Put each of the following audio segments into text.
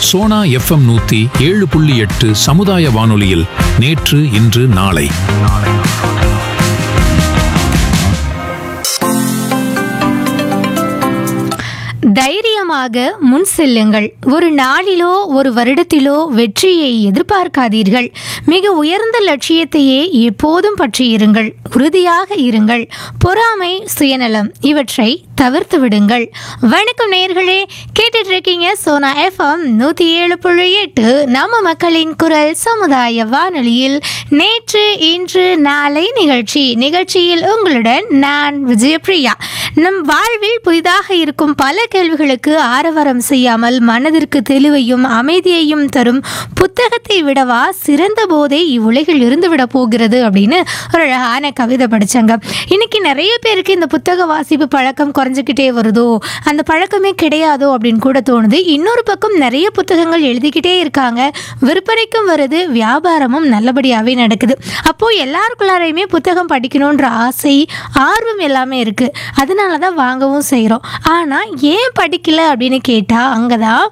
Sona FM நூத்தி ஏழு புள்ளி எட்டு சமுதாய வானொலியில் நேற்று இன்று நாளை தைரியமாக முன் செல்லுங்கள் ஒரு நாளிலோ ஒரு வருடத்திலோ வெற்றியை எதிர்பார்க்காதீர்கள் மிக உயர்ந்த லட்சியத்தையே எப்போதும் பற்றியிருங்கள் உறுதியாக இருங்கள் பொறாமை சுயநலம் இவற்றை தவிர்த்து விடுங்கள் வணக்கம் நேயர்களே கேட்டுட்டு இருக்கீங்க சோனா எஃப்எம் நூற்றி ஏழு புள்ளி எட்டு நம்ம மக்களின் குரல் சமுதாய வானொலியில் நேற்று இன்று நாளை நிகழ்ச்சி நிகழ்ச்சியில் உங்களுடன் நான் விஜயபிரியா நம் வாழ்வில் புதிதாக இருக்கும் பல கேள்விகளுக்கு ஆரவாரம் செய்யாமல் மனதிற்கு தெளிவையும் அமைதியையும் தரும் புத்தகத்தை விடவா சிறந்த போதை இவ்வுலகில் இருந்து விட போகிறது அப்படின்னு ஒரு அழகான கவிதை படிச்சாங்க இன்னைக்கு நிறைய பேருக்கு இந்த புத்தக வாசிப்பு பழக்கம் குறைஞ்சிக்கிட்டே வருதோ அந்த பழக்கமே கிடையாதோ அப்படின்னு கூட தோணுது இன்னொரு பக்கம் நிறைய புத்தகங்கள் எழுதிக்கிட்டே இருக்காங்க விற்பனைக்கும் வருது வியாபாரமும் நல்லபடியாகவே நடக்குது அப்போ எல்லாருக்குள்ளாரையுமே புத்தகம் படிக்கணுன்ற ஆசை ஆர்வம் எல்லாமே இருக்கு அதனால தான் வாங்கவும் செய்கிறோம் ஆனால் ஏன் படிக்கல அப்படின்னு கேட்டால் அங்கே தான்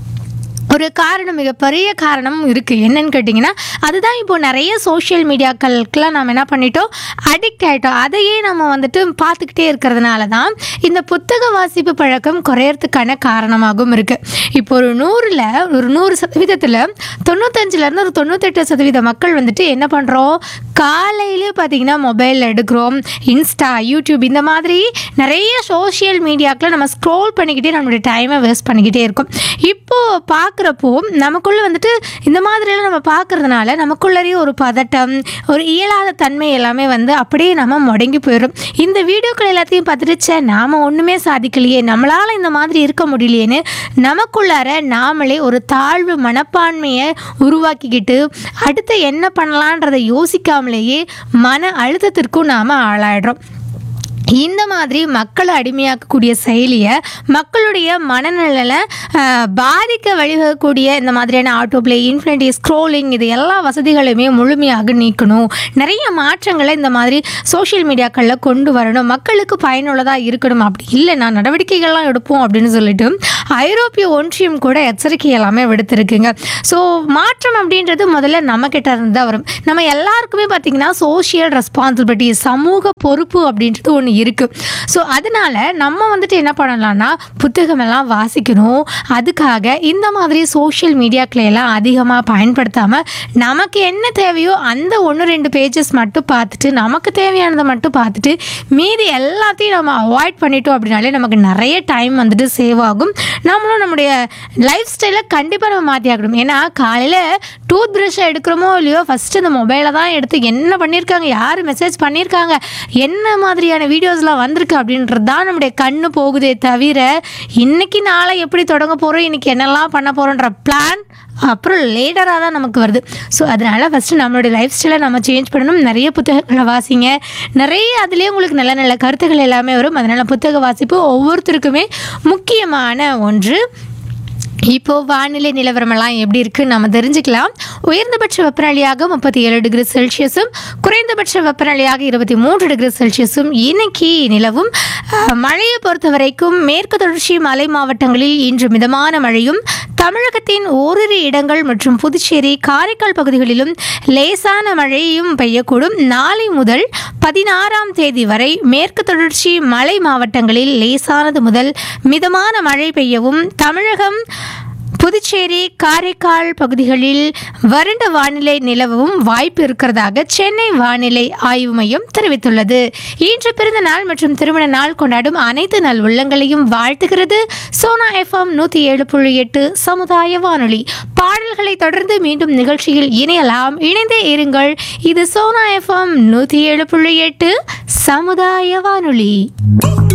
ஒரு காரணம் மிகப்பெரிய காரணம் இருக்குது என்னன்னு கேட்டிங்கன்னா அதுதான் இப்போ நிறைய சோஷியல் மீடியாக்களுக்கெல்லாம் நம்ம என்ன பண்ணிட்டோம் அடிக்ட் ஆகிட்டோம் அதையே நம்ம வந்துட்டு பார்த்துக்கிட்டே இருக்கிறதுனால தான் இந்த புத்தக வாசிப்பு பழக்கம் குறையறதுக்கான காரணமாகவும் இருக்குது இப்போ ஒரு நூறில் ஒரு நூறு சதவீதத்தில் தொண்ணூத்தஞ்சுலேருந்து ஒரு தொண்ணூத்தெட்டு சதவீத மக்கள் வந்துட்டு என்ன பண்ணுறோம் காலையிலே பார்த்தீங்கன்னா மொபைல் எடுக்கிறோம் இன்ஸ்டா யூடியூப் இந்த மாதிரி நிறைய சோஷியல் மீடியாக்களை நம்ம ஸ்க்ரோல் பண்ணிக்கிட்டே நம்மளுடைய டைமை வேஸ்ட் பண்ணிக்கிட்டே இருக்கோம் இப்போது பார்க்குறப்போ நமக்குள்ளே வந்துட்டு இந்த மாதிரியெல்லாம் நம்ம பார்க்கறதுனால நமக்குள்ளேயே ஒரு பதட்டம் ஒரு இயலாத தன்மை எல்லாமே வந்து அப்படியே நம்ம முடங்கி போயிடும் இந்த வீடியோக்கள் எல்லாத்தையும் பார்த்துட்டு ச்சே நாம் ஒன்றுமே சாதிக்கலையே நம்மளால் இந்த மாதிரி இருக்க முடியலையேன்னு நமக்குள்ளார நாமளே ஒரு தாழ்வு மனப்பான்மையை உருவாக்கிக்கிட்டு அடுத்து என்ன பண்ணலான்றதை யோசிக்காமலேயே மன அழுத்தத்திற்கும் நாம் ஆளாயிடுறோம் இந்த மாதிரி மக்களை அடிமையாக்கக்கூடிய செயலியை மக்களுடைய மனநலனை ஆஹ், பாதிக்க வழிவகக்கூடிய இந்த மாதிரியான ஆட்டோ பிளே இன்ஃபினிட்டி ஸ்க்ரோலிங் இது எல்லா வசதிகளையுமே முழுமையாக நீக்கணும் நிறைய மாற்றங்களை இந்த மாதிரி சோஷியல் மீடியாக்களில் கொண்டு வரணும் மக்களுக்கு பயனுள்ளதாக இருக்கணும் அப்படி இல்லைன்னா நடவடிக்கைகள்லாம் எடுப்போம் அப்படின்னு சொல்லிட்டு ஐரோப்பிய ஒன்றியம் கூட எச்சரிக்கை எல்லாமே விடுத்திருக்குங்க ஸோ மாற்றம் அப்படின்றது முதல்ல நம்ம கிட்ட இருந்து தான் வரும் நம்ம எல்லாருக்குமே பார்த்தீங்கன்னா சோஷியல் ரெஸ்பான்சிபிலிட்டி சமூக பொறுப்பு அப்படின்றது ஒன்று இருக்குது ஸோ அதனால நம்ம வந்துட்டு என்ன பண்ணலாம்னா புத்தகம் எல்லாம் வாசிக்கணும் அதுக்காக இந்த மாதிரி சோஷியல் மீடியாக்களை எல்லாம் அதிகமாக பயன்படுத்தாமல் நமக்கு என்ன தேவையோ அந்த ஒன்று ரெண்டு பேஜஸ் மட்டும் பார்த்துட்டு நமக்கு தேவையானதை மட்டும் பார்த்துட்டு மீதி எல்லாத்தையும் நம்ம அவாய்ட் பண்ணிட்டோம் அப்படின்னாலே நமக்கு நிறைய டைம் வந்துட்டு சேவ் ஆகும் நம்மளும் நம்முடைய லைஃப் ஸ்டைலை கண்டிப்பாக நம்ம மாற்றி ஆகணும் ஏன்னா காலையில் டூத் ப்ரஷ்ஷை எடுக்கிறோமோ இல்லையோ ஃபஸ்ட்டு இந்த மொபைலை தான் எடுத்து என்ன பண்ணியிருக்காங்க யார் மெசேஜ் பண்ணியிருக்காங்க என்ன மாதிரியான வீடியோஸ்லாம் வந்திருக்கு அப்படின்றது தான் நம்முடைய கண்ணு போகுதே தவிர இன்னைக்கு நாளை எப்படி தொடங்க போகிறோம் இன்னைக்கு என்னெல்லாம் பண்ண போகிறோன்ற பிளான் அப்புறம் லேட்டராக தான் நமக்கு வருது ஸோ அதனால் ஃபஸ்ட்டு நம்மளுடைய லைஃப் ஸ்டைலை நம்ம சேஞ்ச் பண்ணணும் நிறைய புத்தகங்களை வாசிங்க நிறைய அதுலேயே உங்களுக்கு நல்ல நல்ல கருத்துக்கள் எல்லாமே வரும் அதனால் புத்தக வாசிப்பு ஒவ்வொருத்தருக்குமே முக்கியமான ஒன்று இப்போ வானிலை நிலவரமெல்லாம் எப்படி இருக்குன்னு நம்ம தெரிஞ்சுக்கலாம் உயர்ந்தபட்ச வெப்பநிலையாக முப்பத்தி ஏழு டிகிரி செல்சியஸும் குறைந்தபட்ச வெப்பநிலையாக இருபத்தி மூன்று டிகிரி செல்சியஸும் இன்னைக்கு நிலவும் அஹ், மழையை பொறுத்த வரைக்கும் மேற்கு தொடர்ச்சி மலை மாவட்டங்களில் இன்று மிதமான மழையும் தமிழகத்தின் ஓரிரு இடங்கள் மற்றும் புதுச்சேரி காரைக்கால் பகுதிகளிலும் லேசான மழையும் பெய்யக்கூடும் நாளை முதல் பதினாறாம் தேதி வரை மேற்கு தொடர்ச்சி மலை மாவட்டங்களில் லேசானது முதல் மிதமான மழை பெய்யவும் தமிழகம் புதுச்சேரி காரைக்கால் பகுதிகளில் வறண்ட வானிலை நிலவவும் வாய்ப்பு இருக்கிறதாக சென்னை வானிலை ஆய்வு மையம் தெரிவித்துள்ளது இன்று பிறந்த நாள் மற்றும் திருமண நாள் கொண்டாடும் அனைத்து நல் உள்ளங்களையும் வாழ்த்துகிறது சோனா எஃப்எம் நூற்றி ஏழு புள்ளி எட்டு சமுதாய வானொலி பாடல்களை தொடர்ந்து மீண்டும் நிகழ்ச்சியில் இணையலாம் இணைந்தே இருங்கள் இது சோனா எஃப்எம் நூற்றி ஏழு புள்ளி எட்டு சமுதாய வானொலி